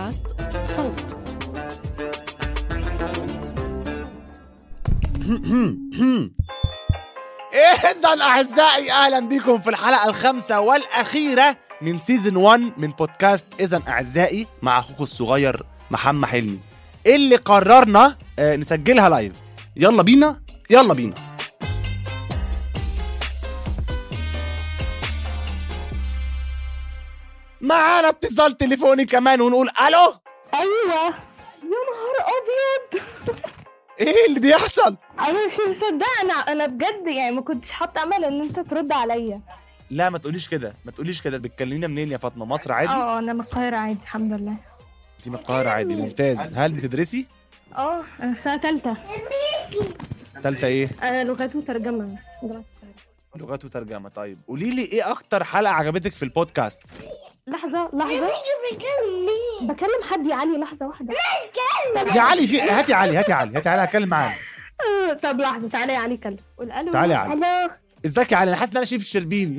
بودكاست صوت إذا أعزائي أهلا بكم في الحلقة الخامسة والأخيرة من سيزون 1 من بودكاست إذا أعزائي مع أخوكم الصغير محمد حلمي اللي قررنا آه، نسجلها لايف يلا بينا يلا بينا معانا اتصال تليفوني كمان ونقول الو ايوه يا نهار ابيض ايه اللي بيحصل انا مش مصدقه انا انا بجد يعني ما كنتش حاطه امل ان انت ترد عليا لا ما تقوليش كده ما تقوليش كده بتكلمينا منين يا فاطمه مصر عادي اه انا من القاهره عادي الحمد لله انت من القاهره عادي ممتاز هل بتدرسي اه انا في سنه ثالثه ثالثه ايه انا لغات وترجمه جامعة القاهرة. لغات وترجمه طيب قولي لي ايه اكتر حلقه عجبتك في البودكاست لحظه لحظه بكلم حد يا علي لحظه واحده يا علي في هاتي علي هاتي علي هاتي علي هتكلم معانا آه، طب لحظه تعالى يا علي كلم قول الو تعالى يا علي. الو ازيك يا علي انا حاسس ان انا شايف الشربيني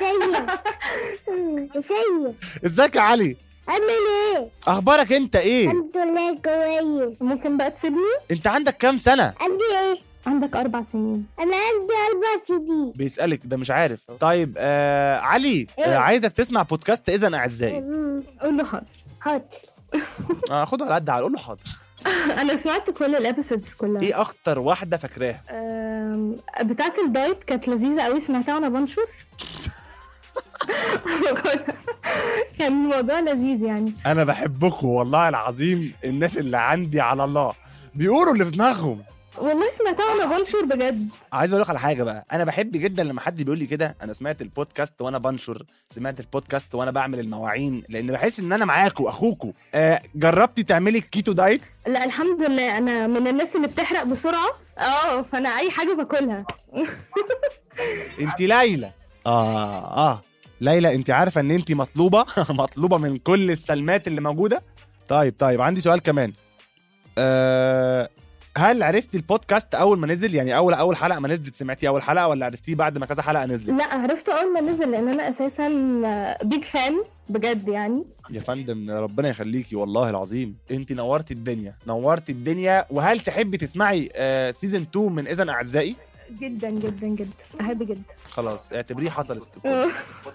ازيك ازيك يا علي عامل ايه اخبارك انت ايه الحمد لله كويس ممكن بقى تسيبني انت عندك كام سنه عندي ايه عندك اربع سنين انا عندي اربع سنين بيسالك ده مش عارف طيب آه علي آه إيه؟ عايزك تسمع بودكاست اذا اعزائي قول له حاضر حاضر آه خده على قد عقل قول له حاضر انا سمعت كل الابيسودز كلها ايه اكتر واحده فاكراها أم، بتاعت الدايت كانت لذيذة قوي سمعتها وانا بنشر كان الموضوع لذيذ يعني انا بحبكم والله العظيم الناس اللي عندي على الله بيقولوا اللي في دماغهم والله سمعتها وانا بنشر بجد عايز اقول لك على حاجه بقى انا بحب جدا لما حد بيقول لي كده انا سمعت البودكاست وانا بنشر سمعت البودكاست وانا بعمل المواعين لان بحس ان انا معاكوا اخوكوا آه جربتي تعملي الكيتو دايت لا الحمد لله انا من الناس اللي بتحرق بسرعة اه فانا اي حاجة باكلها انت ليلى اه اه ليلى انت عارفه ان انت مطلوبه مطلوبه من كل السلمات اللي موجوده طيب طيب عندي سؤال كمان آه هل عرفتي البودكاست اول ما نزل يعني اول اول حلقه ما نزلت سمعتي اول حلقه ولا عرفتيه بعد ما كذا حلقه نزلت لا عرفته اول ما نزل لان انا اساسا بيج فان بجد يعني يا فندم ربنا يخليكي والله العظيم انت نورتي الدنيا نورتي الدنيا وهل تحبي تسمعي آه سيزون 2 من اذا اعزائي جدا جدا جدا احب جدا خلاص اعتبريه حصل استقبال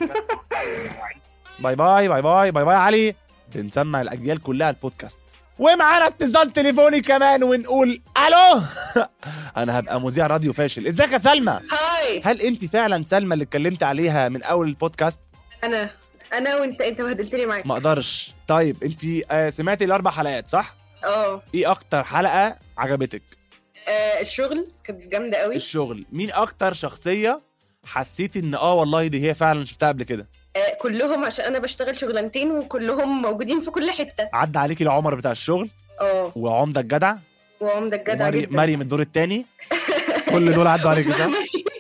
باي باي باي باي باي باي يا علي بنسمع الاجيال كلها البودكاست ومعانا اتصال تليفوني كمان ونقول الو انا هبقى مذيع راديو فاشل ازيك يا سلمى هاي هل انت فعلا سلمى اللي اتكلمت عليها من اول البودكاست انا انا وانت انت بهدلتني معاك ما اقدرش طيب انت آه سمعتي الاربع حلقات صح اه ايه اكتر حلقه عجبتك آه، الشغل كانت جامده قوي الشغل مين اكتر شخصيه حسيتي ان اه والله دي هي فعلا شفتها قبل كده آه، كلهم عشان انا بشتغل شغلانتين وكلهم موجودين في كل حته عدى عليكي العمر بتاع الشغل اه وعمده الجدع وعمده الجدع ومري- جدا مريم الدور الثاني كل دول عدوا عليك صح؟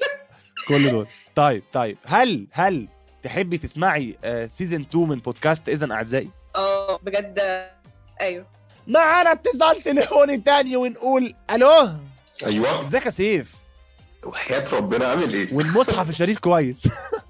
كل دول طيب طيب هل هل تحبي تسمعي سيزون 2 من بودكاست اذا اعزائي اه بجد آه، ايوه معانا اتصال تليفوني تاني ونقول الو ايوه ازيك يا سيف وحياة ربنا عامل ايه؟ والمصحف الشريف كويس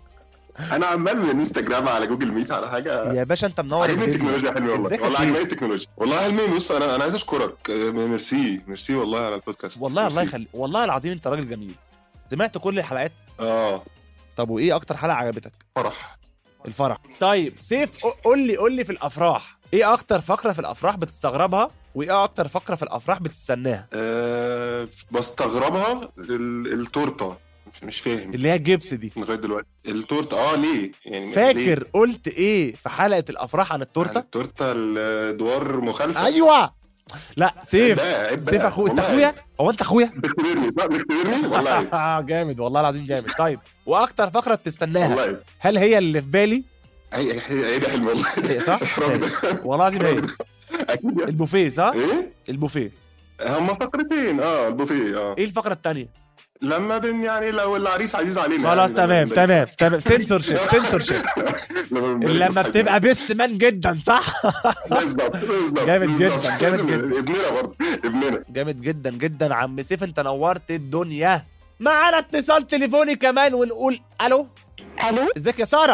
انا عمال من انستجرام على جوجل ميت على حاجه يا باشا انت منور عجبني الدنيا. التكنولوجيا حلوه والله ازيك يا والله سيف؟ عجبني التكنولوجيا والله يا حلمي بص انا انا عايز اشكرك آه، ميرسي ميرسي والله على البودكاست والله الله ميرسي. يخلي والله العظيم انت راجل جميل سمعت كل الحلقات اه طب وايه اكتر حلقه عجبتك فرح الفرح طيب سيف قو- قول لي قول لي في الافراح ايه اكتر فقره في الافراح بتستغربها وايه اكتر فقره في الافراح بتستناها آه بستغربها ال- التورته مش مش فاهم اللي هي الجبس دي لغايه دلوقتي التورته اه ليه؟ يعني ليه؟ فاكر قلت ايه في حلقه الافراح عن يعني التورته التورته الادوار مخالفه ايوه لا سيف ده عيب سيف بقى. اخويا انت والله اخويا عيب. هو انت اخويا بتختبرني لا بتختبرني والله عيب. آه جامد والله العظيم جامد طيب واكتر فقره والله بتستناها عيب. هل هي اللي في بالي هي هي ده حلم والله هي صح إحراج ده. والله العظيم هي اكيد يعني. البوفيه صح ايه؟ البوفيه هما فقرتين اه البوفيه اه ايه الفقره الثانيه لما بن يعني لو العريس عزيز علينا خلاص يعني تمام لما- تمام تمام سنسور شيب سنسور شيب لما بنبقى لما نصحى بتبقى بيست مان جدا صح بالظبط بالظبط جامد بالظبط. جدا، جامد لازم جدا. ابننا برضه ابننا جامد جدا جدا عم سيف انت نورت الدنيا معانا اتصال تليفوني كمان ونقول الو الو ازيك يا ساره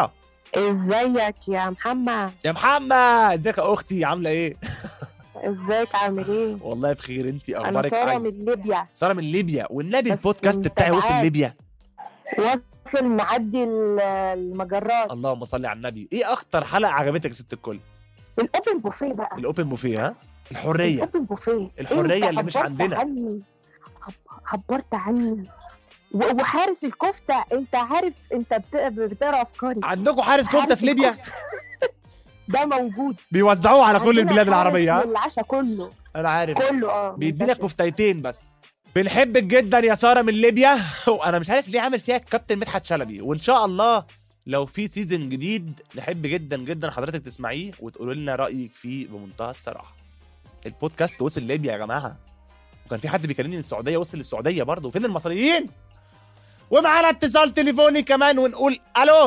ازيك يا محمد يا محمد ازيك يا اختي عامله ايه ازيك عامل ايه والله بخير انت انا اخبارك ساره عايز من ليبيا ساره من ليبيا والنبي بس البودكاست انت بتاعي وصل عارف. ليبيا وصل معدي ال- المجرات اللهم صل على النبي ايه اكتر حلقه عجبتك يا ست الكل الاوبن بوفيه بقى الاوبن بوفيه ها الحريه الاوبن بوفيه الحرية انت اللي مش عبرت عندنا. عني عب- عبرت عني و- وحارس الكفته انت عارف انت بت- بتقرا افكاري عندكم حارس كفته حارس في ليبيا الكفتة. ده موجود بيوزعوه على كل عندنا البلاد حارس العربيه ها للعشاء كله انا عارف كله اه بيدينا منتشر. كفتيتين بس بنحبك جدا يا ساره من ليبيا وانا مش عارف ليه عامل فيها كابتن مدحت شلبي وان شاء الله لو في سيزون جديد نحب جدا جدا حضرتك تسمعيه وتقولوا لنا رايك فيه بمنتهى الصراحه البودكاست وصل ليبيا يا جماعه وكان في حد بيكلمني من السعوديه وصل للسعوديه برضه فين المصريين ومعانا اتصال تليفوني كمان ونقول الو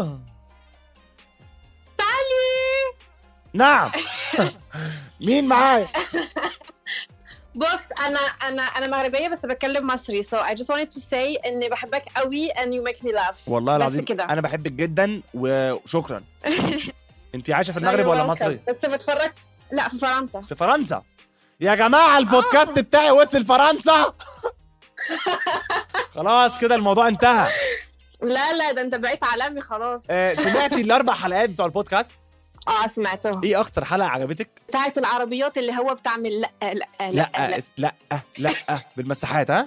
تعالي نعم مين معايا بص انا انا انا مغربيه بس بتكلم مصري so I just wanted to say اني بحبك قوي and you make me laugh والله بس العظيم كده انا بحبك جدا وشكرا انت عايشه في No, المغرب you're ولا welcome. مصري بس بتفرج لا في فرنسا في فرنسا يا جماعه البودكاست بتاعي وصل فرنسا خلاص كده الموضوع انتهى لا لا ده انت بقيت عالمي خلاص آه، سمعتي الاربع حلقات بتوع البودكاست اه سمعتهم ايه اكتر حلقه عجبتك بتاعت العربيات اللي هو بتعمل لا لا لا لا لا, اس- لا لا بالمساحات ها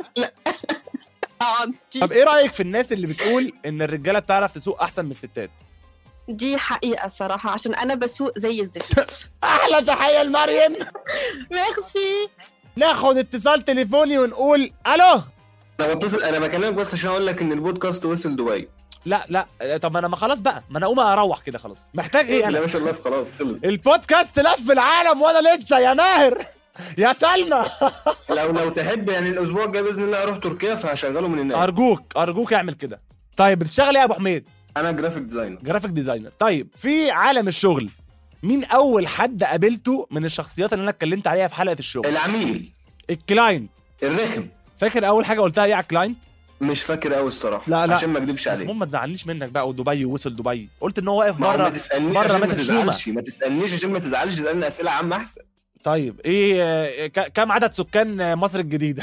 اه دي, طب ايه رايك في الناس اللي بتقول ان الرجاله بتعرف تسوق احسن من الستات دي حقيقه الصراحه عشان انا بسوق زي الزفت احلى تحيه لمريم ميرسي ناخد اتصال تليفوني ونقول الو انا بتصل انا بكلمك بس عشان اقول لك ان البودكاست وصل دبي لا لا آه، طب انا ما خلاص بقى ما انا اقوم اروح كده خلاص محتاج ايه لا انا ما شاء الله خلاص خلص البودكاست لف العالم وانا لسه يا ماهر يا سلمى لو لو تحب يعني الاسبوع الجاي باذن الله اروح تركيا فهشغله من هناك ارجوك ارجوك اعمل كده طيب بتشتغل ايه يا ابو حميد انا جرافيك ديزاينر جرافيك ديزاينر طيب في عالم الشغل مين اول حد قابلته من الشخصيات اللي انا اتكلمت عليها في حلقه الشغل العميل الكلاينت الرخم فاكر اول حاجه قلتها ايه على الكلاينت مش فاكر قوي الصراحه لا، لا. عشان ما اكدبش عليك المهم ما تزعلنيش منك بقى ودبي ووصل دبي قلت ان هو واقف ما بره ما تسالنيش بره عشان ما ماسك شومه تزعلش ما تسالنيش عشان ما تزعلش تسالني اسئله عامه احسن طيب ايه آه، ك- كم عدد سكان آه، مصر الجديده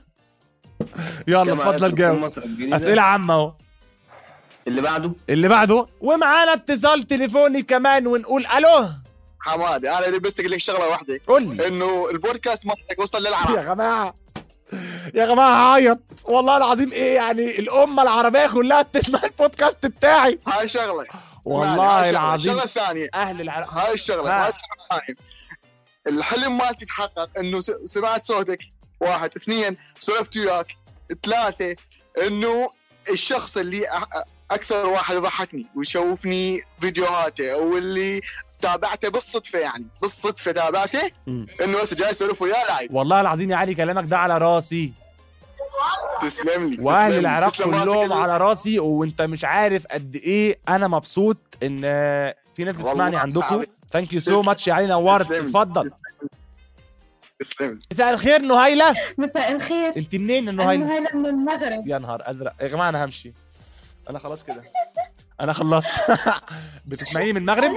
يلا كم عدد اتفضل سكان جاوب مصر الجديدة؟ اسئله عامه اهو اللي بعده اللي بعده ومعانا اتصال تليفوني كمان ونقول الو حمادي انا اللي بس اقول لك شغله واحده قول لي انه البودكاست مالك وصل للعراق يا جماعه يا جماعه هعيط والله العظيم ايه يعني الامه العربيه كلها بتسمع البودكاست بتاعي هاي شغله والله اسمعني، هاي شغلة. العظيم. الشغله الثانيه اهل العراق هاي الشغله ها. هاي الشغله الثانيه الحلم مالتي تحقق انه س- سمعت صوتك واحد اثنين سولفت وياك ثلاثه انه الشخص اللي أ- اكثر واحد يضحكني ويشوفني فيديوهاته واللي تابعته بالصدفه يعني بالصدفه تابعته مم. انه هسه جاي اسولف وياه لايف والله العظيم يا علي كلامك ده على راسي تسلم لي واهل تسلم لي. العراق تسلم راسك كلهم اللي- على راسي وانت مش عارف قد ايه انا مبسوط ان آه، في ناس بتسمعني والله عندكم العظيم. ثانك يو سو تسلم. ماتش يا علي نورت تسلم. اتفضل تسلم لي. مساء الخير نهيله مساء الخير انت منين انا نهيله نهيلة من المغرب يا نهار ازرق يا جماعه انا همشي انا خلاص كده انا خلصت بتسمعيني من المغرب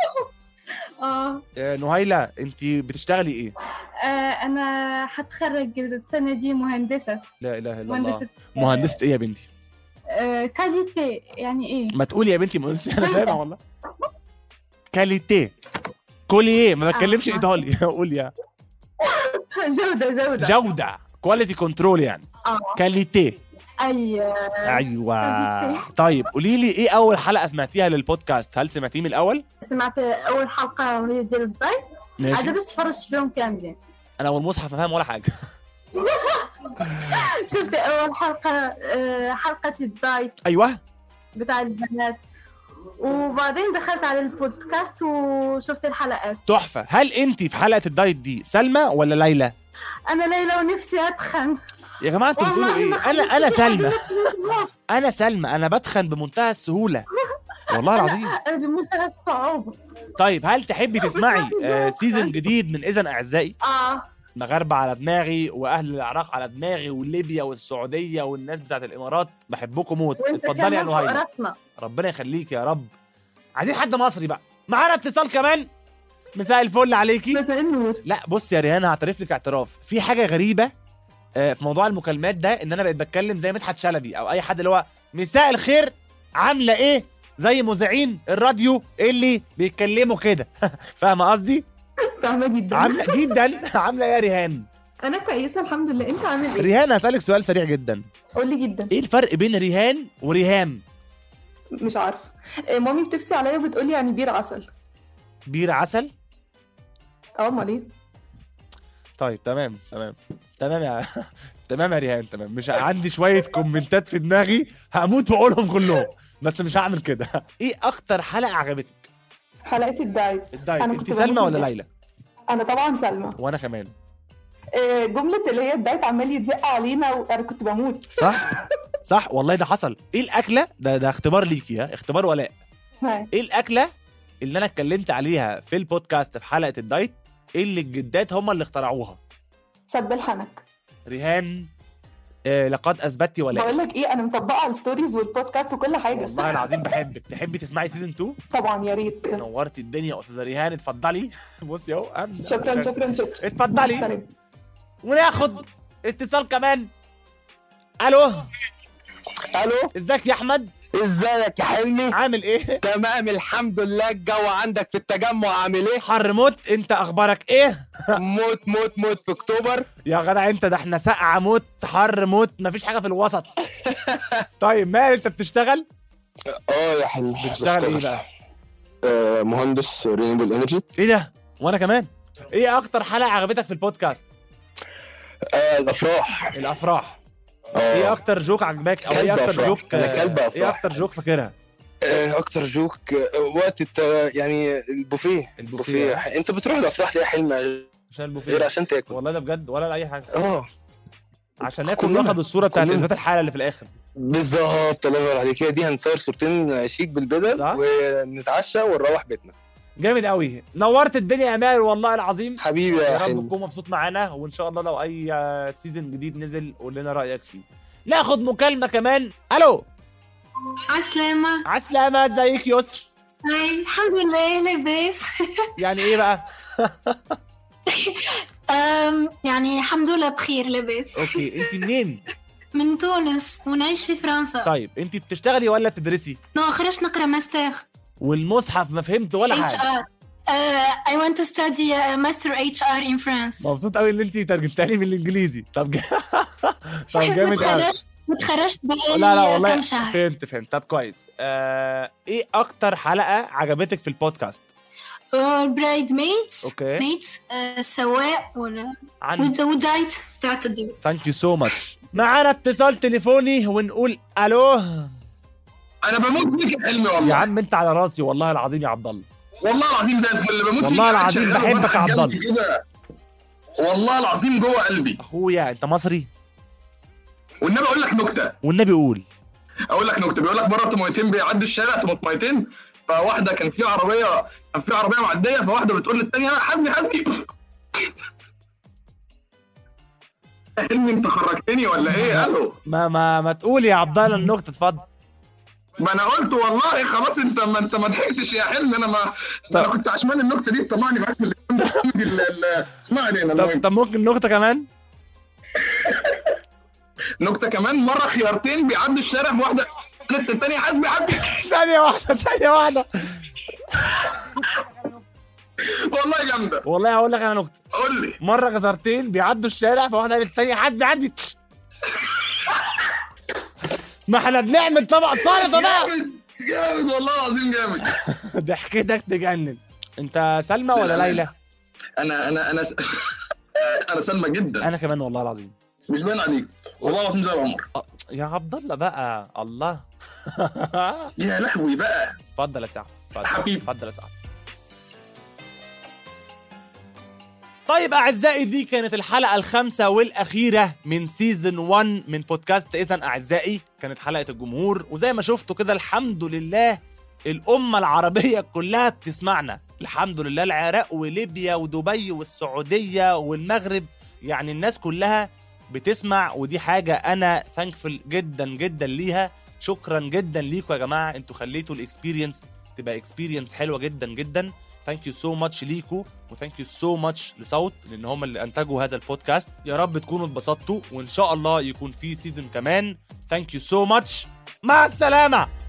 اه آه، نهيله انت بتشتغلي ايه آه، انا حتخرج السنه دي مهندسه لا اله الا الله مهندسه مهندسه ايه يا بنتي آه، كاليتي يعني ايه ما تقولي يا بنتي مهندسه انا سامع والله كاليتي كولي ايه ما بتكلمش آه. ايطالي قول يا جوده جوده جوده كواليتي كنترول يعني اه كاليتي اي آه، ايوه طيب قولي لي ايه اول حلقه سمعتيها للبودكاست هل سمعتيه من الاول سمعت اول حلقه وهي ديال الضيف ماشي عاد تفرجت فيهم كاملين انا والمصحف ما فاهم ولا حاجه شفت اول حلقه آه، حلقه الدايت ايوه بتاع البنات وبعدين دخلت على البودكاست وشفت الحلقات تحفه هل انت في حلقه الدايت دي سلمى ولا ليلى انا ليلى ونفسي اتخن يا جماعه انتوا بتقولوا والله ايه ما انا انا خليتش سلمى واحد انا سلمى انا بتخن بمنتهى السهوله والله العظيم أنا بمنتهى الصعوبة طيب هل تحبي تسمعي آه سيزون جديد من اذا اعزائي اه مغاربه على دماغي واهل العراق على دماغي وليبيا والسعوديه والناس بتاعت الامارات بحبكم موت وانت اتفضلي يا كمان فوق نهيلة راسنا ربنا يخليك يا رب عايزين حد مصري بقى معانا اتصال كمان مساء الفل عليكي مساء النور لا بص يا ريهان هعترف لك اعتراف في حاجه غريبه آه، في موضوع المكالمات ده ان انا بقيت بتكلم زي مدحت شلبي او اي حد اللي هو مساء الخير عامله ايه زي مذيعين الراديو اللي بيتكلموا كده فاهمه قصدي فاهمه جدا عامله جدا عامله ايه يا ريهان انا كويسه الحمد لله انت عامل ايه ريهان هسالك سؤال سريع جدا قول لي جدا ايه الفرق بين ريهان وريهام مش عارفه إيه، مامي بتفتي عليا وبتقول لي يعني بير عسل بير عسل اه امال ايه طيب تمام تمام تمام يا تمام يا ريهان تمام مش عندي شويه كومنتات في دماغي هموت واقولهم كلهم بس مش هعمل كده ايه اكتر حلقه عجبتك حلقه الدايت الدايت أنا انت كنت سلمى بموت ولا فيها. ليلى انا طبعا سلمى وانا كمان إيه، جمله اللي هي الدايت عمال يتزق علينا وانا كنت بموت صح صح والله ده حصل ايه الاكله ده ده اختبار ليكي ها اختبار ولاء ها. ايه الاكله اللي انا اتكلمت عليها في البودكاست في حلقه الدايت اللي الجدات هم اللي اخترعوها سب الحنك ريهان آه لقد اثبتي ولاء بقول لك ايه انا مطبقه على الستوريز والبودكاست وكل حاجه والله العظيم بحبك تحبي تسمعي سيزون 2 طبعا يا ريت نورتي الدنيا يا استاذه ريهان اتفضلي بصي اهو أمن. شكرا شكرا شكرا اتفضلي سلام. وناخد اتصال كمان الو الو ازيك يا احمد ازيك يا حلمي عامل ايه تمام الحمد لله الجو عندك في التجمع عامل ايه حر موت انت اخبارك ايه موت موت موت في اكتوبر يا جدع انت ده احنا سقعه موت حر موت مفيش حاجه في الوسط طيب مال انت بتشتغل اه يا حلمي بتشتغل ايه بقى آه مهندس رينيبل انرجي ايه ده وانا كمان ايه اكتر حلقه عجبتك في البودكاست آه الافراح الافراح ايه اه اكتر جوك عجباك او ايه كلب اكتر أفراح. جوك أنا كلب ايه أفراح. اكتر جوك فاكرها آه، اكتر جوك آه، وقت الت... يعني البوفيه البوفيه. انت بتروح الافراح ليه يا حلمي عشان غير البوفيه عشان تاكل والله ده بجد ولا اي حاجه اه عشان ناكل كلنا. ناخد الصوره بتاعت كلنا. اثبات الحاله اللي في الاخر بالظبط الله ينور عليك هي دي هنصور صورتين شيك بالبدل صح. ونتعشى ونروح بيتنا جامد قوي نورت الدنيا يا ماهر والله العظيم حبيبي يا يا رب حلمي تكون مبسوط معانا وان شاء الله لو اي آه، سيزون جديد نزل قول لنا رايك فيه ناخد مكالمه كمان الو عسلامة عسلامه ازيك يسر هاي الحمد لله لاباس يعني ايه بقى أم، يعني الحمد لله بخير لاباس اوكي انت منين من تونس ونعيش في فرنسا طيب انت بتشتغلي ولا بتدرسي نو خرجت نقرا ماستر والمصحف ما فهمت ولا اتش حاجه ار I want to study uh, master HR in France مبسوط قوي ان انت ترجمتها لي من الانجليزي طب جا... طب جامد قوي وتخرجت وتخرجت بقالي لا لا والله كم شهر فهمت فهمت طب كويس آه... ايه اكتر حلقه عجبتك في البودكاست برايد ميتس أوكي. ميتس السواق ولا عن والد- والدايت بتاعت الدواء ثانك يو سو ماتش معانا اتصال تليفوني ونقول الو انا بموت فيك يا حلمي يا والله عم انت على راسي والله العظيم يا عبد الله والله العظيم زي الفل بموت فيك والله قاعد العظيم شغال بحبك وفتح يا عبد قلبي كده. والله العظيم جوه قلبي اخويا انت مصري والنبي اقول لك نكته والنبي قول اقول لك نكته بيقول لك مره طماطميتين بيعدوا الشارع طماطميتين فواحده كان في عربيه كان في عربيه معديه فواحده بتقول للثانيه حاسبي حاسبي يا حلمي انت خرجتني ولا ايه الو ما ما ما تقول يا عبد الله النكته اتفضل ما انا قلت والله خلاص انت ما انت ما ضحكتش يا حلمي انا ما ده انا كنت عشمان النكته دي طمعني معاك في ال- ال- ال- ما علينا طب المهم طب ممكن نكته كمان نكته كمان مره خيارتين بيعدوا الشارع في واحده قالت للتانية حاسبي حاسبي ثانيه واحده ثانيه واحده والله جامده والله هقول لك انا نكته قول لي مره غزرتين بيعدوا الشارع فواحده قالت الثانيه عدي عدي ما احنا بنعمل طبق سلطه بقى جامد جامد والله العظيم جامد ضحكتك تجنن انت سلمى ولا ليلى انا انا انا س... انا سلمى جدا انا كمان والله العظيم مش باين عليك والله العظيم زي العمر أه، يا عبد الله بقى الله يا لهوي بقى اتفضل يا سعد اتفضل. حبيبي. اتفضل يا سعد طيب اعزائي دي كانت الحلقه الخامسه والاخيره من سيزون 1 من بودكاست اذا اعزائي كانت حلقه الجمهور وزي ما شفتوا كده الحمد لله الامه العربيه كلها بتسمعنا الحمد لله العراق وليبيا ودبي والسعوديه والمغرب يعني الناس كلها بتسمع ودي حاجه انا ثانكفul جدا جدا ليها شكرا جدا ليكم يا جماعه انتوا خليتوا الاكسبيرينس تبقى اكسبيرينس حلوه جدا جدا ثانك يو سو ماتش ليكو وثانك يو سو ماتش لصوت لان هم اللي انتجوا هذا البودكاست يا رب تكونوا اتبسطتوا وان شاء الله يكون في سيزون كمان ثانك يو سو ماتش مع السلامه